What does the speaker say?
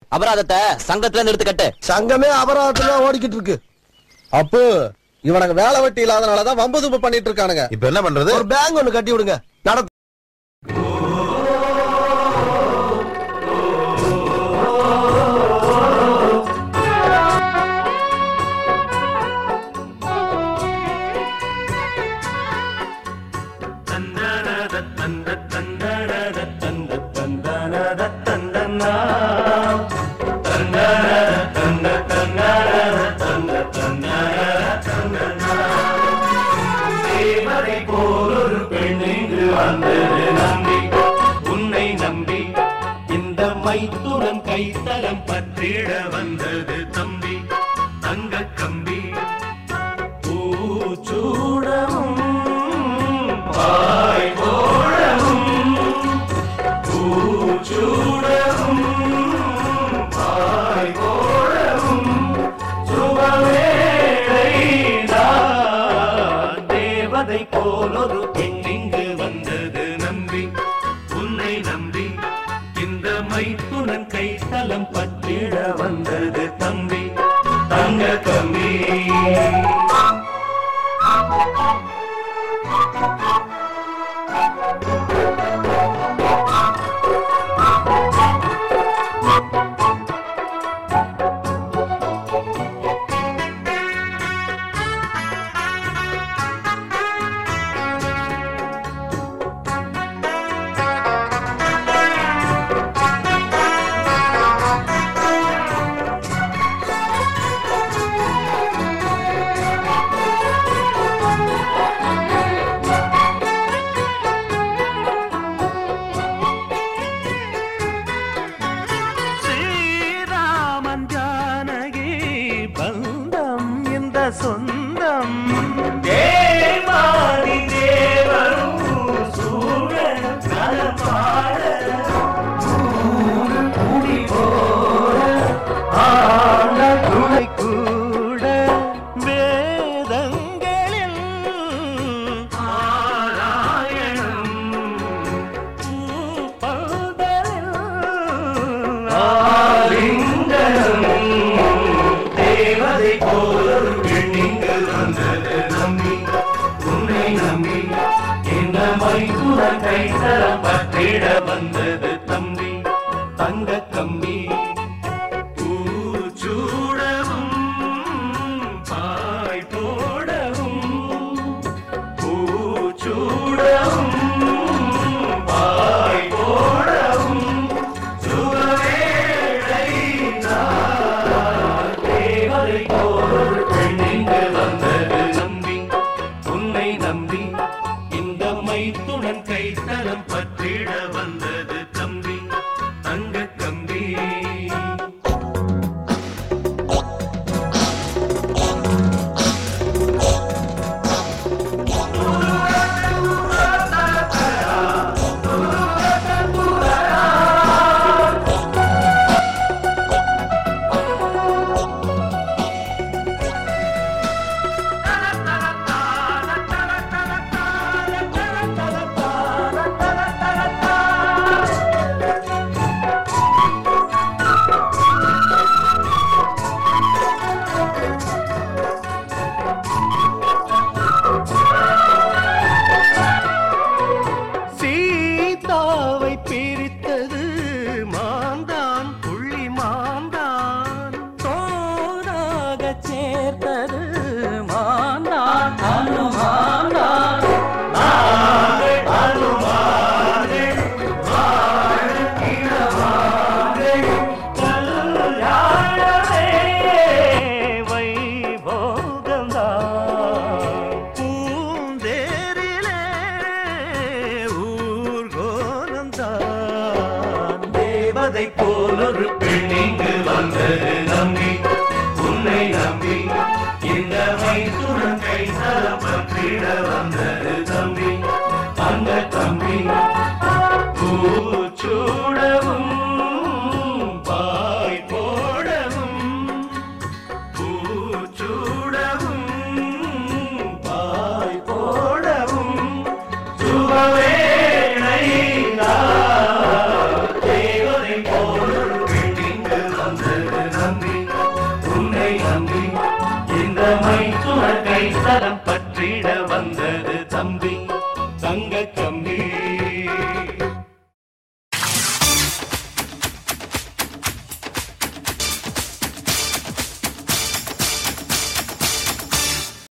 அபராதத்தை சங்கத்துல இருந்து எடுத்து கட்டு சங்கமே அபராதத்துல ஓடிக்கிட்டு இருக்கு அப்பு இவனுக்கு வேலை வெட்டி இல்லாதனாலதான் வம்பு தும்பு பண்ணிட்டு இருக்கானுங்க இப்ப என்ன பண்றது ஒரு பேங்க் ஒண்ணு கட்டி விடுங்க நட தேவதை போலொரு பெண் இங்கு வந்தது நம்பி உன்னை நம்பி இந்த மைத்துடன் கைத்தலம் பற்றிட வந்தது தம்பி தங்க கம்பி பூச்சூடவும் பாய் போடவும் பூச்சூடவும் பாய் போடவும் சுபவேளைதான் தேவதை போலொரு பெண் இங்கு வந்தது நம்பி உன்னை நம்பி இந்த மைத்துனன் கைத்தலம் பற்றிட வந்தது தம்பி தங்க கம்பி ஸ்ரீராமன் ஜானகி பந்தம் இந்த சொந்தம் தேவாதி தேவரும் சூழ நலப்பாட கூடி போற ஆன துணை கூட வேதங்களில் ஆராயணம் தேவதை போலொரு பெண்ணிங்கள் வந்தது நம்பி உன்னை நம்பி இந்த மைத்துடன் கைத்தரம் பற்றிட வந்தது தம்பி தங்க கம்பி பூச்சூடவும் பாய் போடவும் பூச்சூடவும் பாய் போடவும் சுகவேளை நான் தேவதை போல் பெண்ணிங்கு வந்தது நம்பி உன்னை நம்பி இந்த மைத்துடன் கைத்தலம் பற்றிட வந்தது தம்பி தங்க கம்பி சீதாவை பிரித்தது மாந்தான் புள்ளி மாந்தான் தோனாக சேர்த்தது மாந்தான் அனுமாந்தான் பூந்தேரிலே ஊர்கோலந்தான் தேவதை போலொரு பெண்ணிங்கு வந்தது நம்பி உன்னை நம்பி இந்த மைத்துடன் கை பற்றிட வந்தது தம்பி அந்த தம்பி பூச்சூடவும் பாய் போடவும் பூச்சூடவும் பாய் போடவும் சுபவேளை தேவதை போல் பெண்ணிங்கு மைத்துனர் கை தலம் பற்றிட வந்தது தம்பி தங்க கம்பி